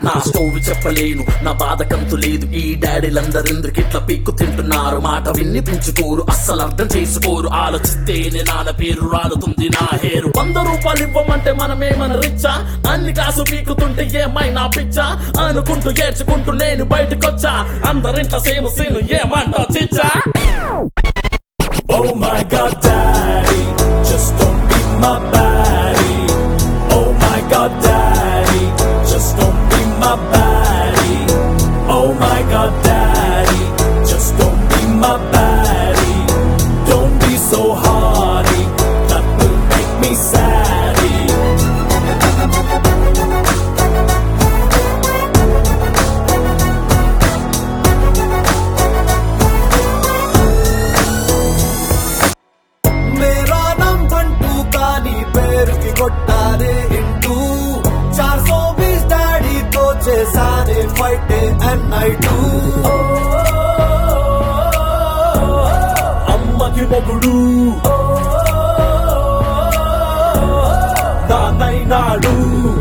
నా స్టోరీ చెప్పలేను నా బాధ కంతు లేదు ఈ డాడీలందరెందుకు ఇట్లా పీక్కు తింటున్నారు మాట విన్ని పెంచుకోరు అస్సలు అర్థం చేసుకోరు ఆలోచిస్తేనే నాన్న పేరు రాలుతుంది నా హేరు వంద రూపాయలు ఇవ్వమంటే మనమేమన్నా రిచ్చా అన్ని కాసు పీకుతుంటే ఏమైనా పిచ్చా అనుకుంటూ ఏడ్చుకుంటూ నేను బయటకొచ్చా అందరింట సేమ్ సీను ఏమంటా చిచ్చా Oh my god, daddy, just don't be my baddie. Oh my god, daddy, just don't be my baddie. Oh my god, daddy, just don't be my baddie. Don't be so hardy, that will make me saddy. మేరా నమ్ బంటూ కానీ పేరుకి కొట్టారే into చార్ so బీస్ డాడీతో చేశారే fight and night అమ్మకి మొగుడు నాన్నైనాడు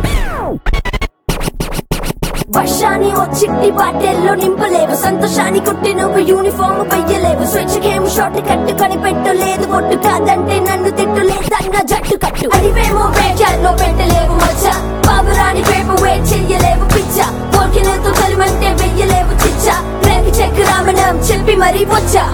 వర్షాన్ని ఓ చిట్టి బాటెల్లో నింపలేవు సంతోషాన్ని కుట్టి నువ్వు యూనిఫామ్ వెయ్యలేవు స్వేచ్ఛకేమో షార్ట్ కట్టు కనిపెట్టలేదు ఒట్టు కాదంటే నన్ను తిట్టులేదన్న జట్టు కట్టు అదివేమో వేచాల్లో పెట్టలేవు మచ్చ బాబురాని పేపు వే చెయ్యలేవు పిచ్చ పోకినతో కలిమంటే వెయ్యలేవు చిచ్చ రేపు చెక్ రామణం చెప్పి మరీ వచ్చా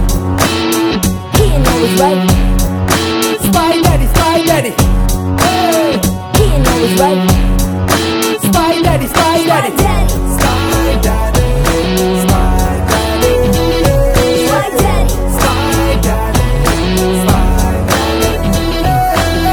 He knows right, Spy Daddy, Spy Daddy, he knows right. Spy Daddy, Spy Daddy. Daddy, Spy Daddy, Spy Daddy, my daddy. Spy Daddy, Spy Daddy.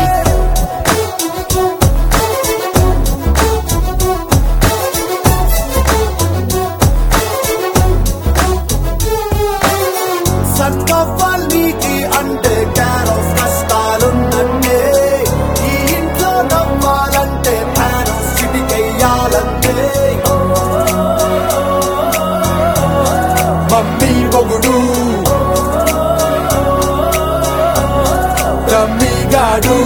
సన్నవ్వాల్నికి అంటే క్యాన్ ఆఫ్ కష్టాలున్నట్టే ఈ ఇంట్లో నవ్వాలంటే ఫ్యాన్ ఆఫ్ చిటికెయ్యాలంటే మమ్మీ మొగుడు రమ్మిగాడు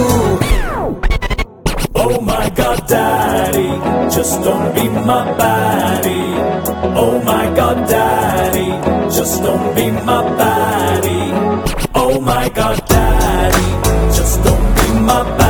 Oh my god, daddy, just don't be my baddie. Oh my god, daddy, just don't be my baddie. Oh my god, daddy, just don't be my baddie.